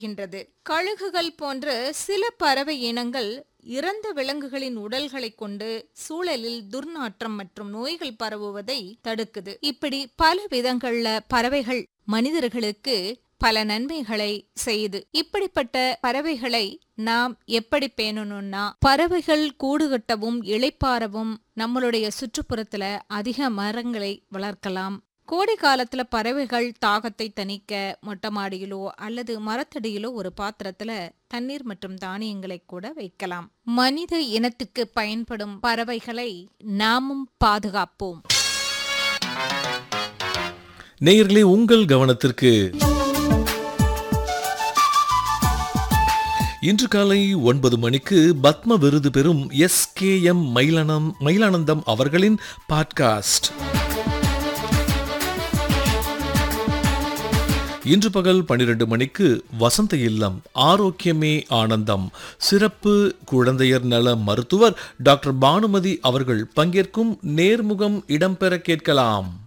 கின்றது கழுகுகள் போன்ற சில பறவை இனங்கள் இறந்த விலங்குகளின் உடல்களைக் கொண்டு சூழலில் துர்நாற்றம் மற்றும் நோய்கள் பரவுவதை தடுக்குது இப்படி பல விதங்கள்ல பறவைகள் மனிதர்களுக்கு பல நன்மைகளை செய்யுது இப்படிப்பட்ட பறவைகளை நாம் எப்படி பேணணும்னா பறவைகள் கூடு கட்டவும் இளைப்பாறவும் நம்மளுடைய சுற்றுப்புறத்துல அதிக மரங்களை வளர்க்கலாம் கோடை காலத்துல பறவைகள் தாகத்தை தணிக்க மொட்டை மாடியிலோ அல்லது மரத்தடியிலோ ஒரு பாத்திரத்துல தண்ணீர் மற்றும் தானியங்களை கூட வைக்கலாம் மனித இனத்துக்கு பயன்படும் பறவைகளை நாமும் பாதுகாப்போம் நேயர்களே உங்கள் கவனத்திற்கு இன்று காலை ஒன்பது மணிக்கு பத்ம விருது பெறும் S K M Mayilanam Mayilanandam அவர்களின் பாட்காஸ்ட் இன்று பகல் பனிரெண்டு மணிக்கு வசந்த இல்லம் ஆரோக்கியமே ஆனந்தம் சிறப்பு குழந்தையர் நல மருத்துவர் டாக்டர் பானுமதி அவர்கள் பங்கேற்கும் நேர்முகம் இடம்பெற கேட்கலாம்